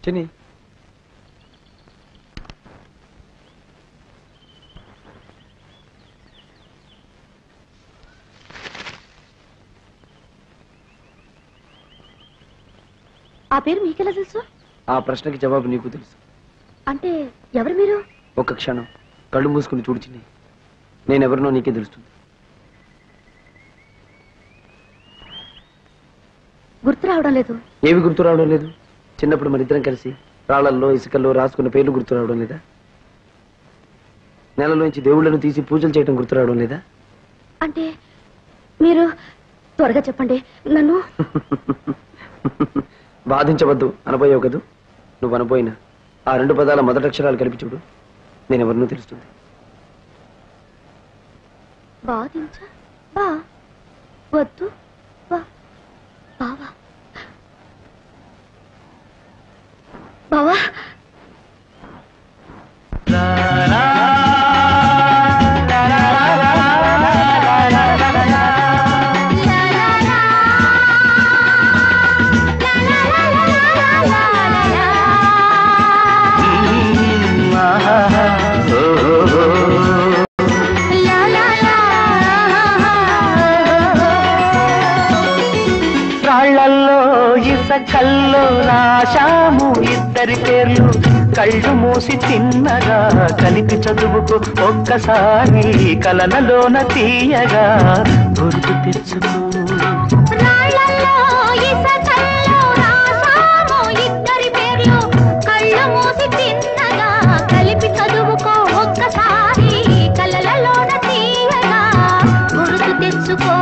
చిన్ని ఆ పేరు మీకెలా తెలుసు ఆ ప్రశ్నకి జవాబు నీకు తెలుసు అంటే ఎవరు మీరు ఒక్క క్షణం కళ్ళు మూసుకుని చూడు చిన్ని నేనెవరినో నీకే తెలుస్తుంది గుర్తు రావడం లేదు ఏవి గుర్తు రావడం లేదు చిన్నప్పుడు మన ఇద్దరం కలిసి రాళ్లల్లో ఇసుకల్లో రాసుకున్న పేర్లు గుర్తు రావడం లేదా నెలలోంచి దేవుళ్ళను తీసి పూజలు చేయడం గుర్తు రావడం లేదా అంటే మీరు త్వరగా చెప్పండి నన్ను బాధించవద్దు అనబోయావు కదూ నువ్వు అనబోయిన ఆ రెండు పదాల మొదటి అక్షరాలు కలిపి చూడు నేనెవరినో తెలుస్తుంది బాధించ బా వద్దు బా బావా బావా రాళ్లల్లో ఇసకల్లో రాశాము ఇద్దరి పేర్లు కళ్ళు మూసి తిన్నగా కలిపి చదువుకు ఒక్కసారి కలనలోన తీయగా గుర్తు తెచ్చుకో రాళ్ళల్లో ఇసకల్లో రాసాము ఇద్దరి పేర్లు కళ్ళు మూసి తిన్నగా కలిపి చదువుకో ఒక్కసారి కలలలోన తీయగా గుర్తు తెచ్చుకో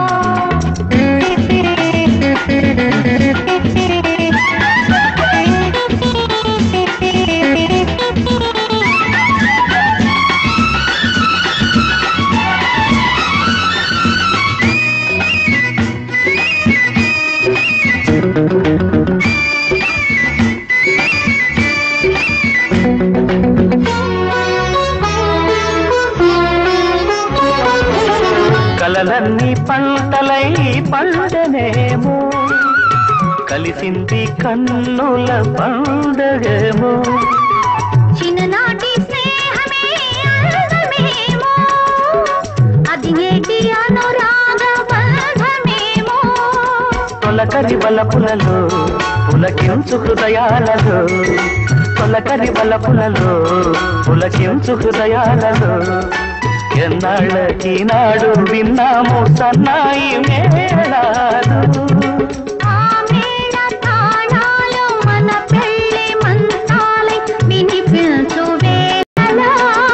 కలలన్నీ పంటలై పండనేమో కలిసింది కన్నుల పండగేమో చిన్ననాటి స్నేహమే అందమేమో అది నేటి అనురాగ బంధమేమో తొలకరి బలపులలో పులకించు హృదయాలలో తొలకరి బలపులలో పులకించు హృదయాలలో ఎన్నాళ్ళకి నాడు విన్నాము సన్నాయి మేళాలు ఆ మేళ తాళాలు మన పెళ్లి మంత్రాలై వినిపించు వేళలో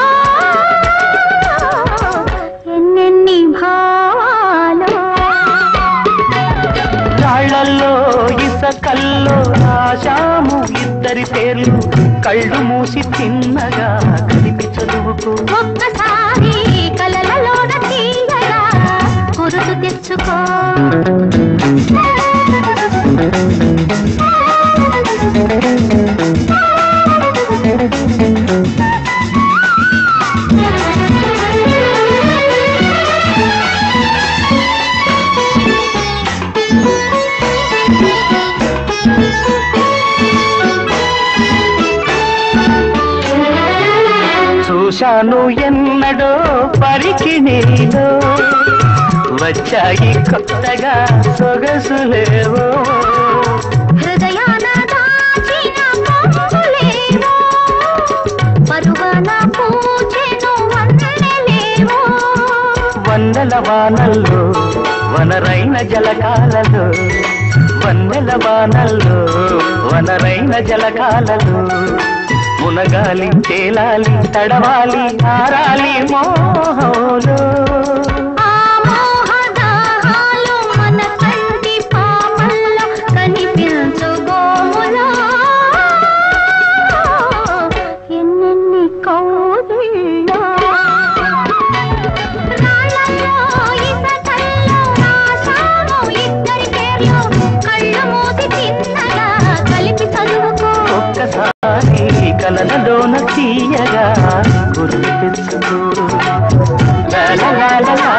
ఎన్నెన్ని భావాలు రాళ్లల్లో ఇసకల్లో రాశాము ఇద్దరి పేర్లు కళ్ళు మూసి తిన్నగా కలిపి చదువుకు ఒక్కసారి కలలలోన తీయగా గుర్తు తెచ్చుకో చూశాను ఎన్నడో పరికిణీలో వచ్చాయి కొత్తగా సొగసులేవో హృదయాన దాచిన పొంగులేవో పరువన పూచెను వన్నెలేవో వందల వానల్లో వనరైన జలకాలలో వందల వానల్లో వనరైన జలకాలలో మునగాలి తేలాలి తడవాలి ఆరాలి మోహంలో ఆ మోహదాహాలు మన కంటి పాపల్లో కనిపించు గోములో ఎన్నెన్ని కౌగిల్లో రాళ్ళల్లో ఇసకల్లో రాశాము ఇద్దరి పేర్లు కళ్ళు మూసి తిన్నగా కలిపి చదువుకో ఒక్కసారి కలనలోన తీయగా గుర్తు తెచ్చుకో లా లా లా లా లా